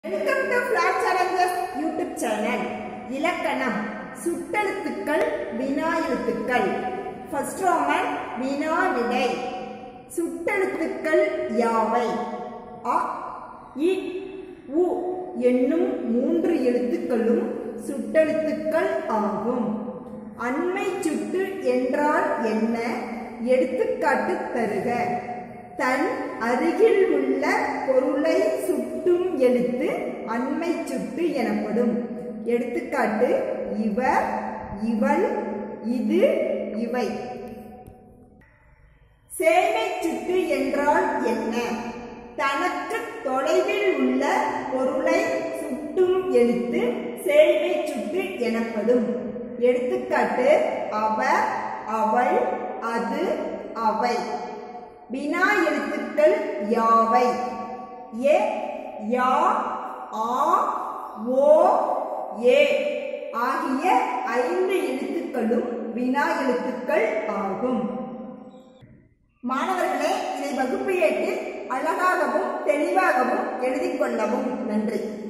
welcome to flat challenges YouTube channel இலக்கணம் சுட்டெழுத்துக்கள் வினா எழுத்துக்கள் ஃபர்ஸ்ட் ரோமன் வினா விடை சுட்டெழுத்துக்கள் யாவை அ இ உ என்னும் மூன்று எழுத்துக்களும் சுட்டெழுத்துக்கள் ஆகும் அண்மை சுட்டு என்றால் என்ன எடுத்துக்காட்டு தருக தன் அருகில் உள்ள பொருளை சுட்டும் எழுத்து அண்மை சுட்டு எனப்படும் எடுத்துக்காட்டு இவர் இவள் இது இவை சேவை சுட்டு என்றால் என்ன தனக்கு தொலைவில் உள்ள பொருளை சுட்டும் எழுத்து சேவை சுட்டு எனப்படும் எடுத்துக்காட்டு அவர் அவள் அது அவை வினா எழுத்துக்கள் யாவை ஏ யா ஆ ஓ ஏ ஆகிய ஐந்து எழுத்துக்களும் வினா எழுத்துக்கள் ஆகும் மாணவர்களே இதை வகுப்பு ஏட்டில் அழகாகவும் தெளிவாகவும் எழுதிக் கொள்ளவும் நன்றி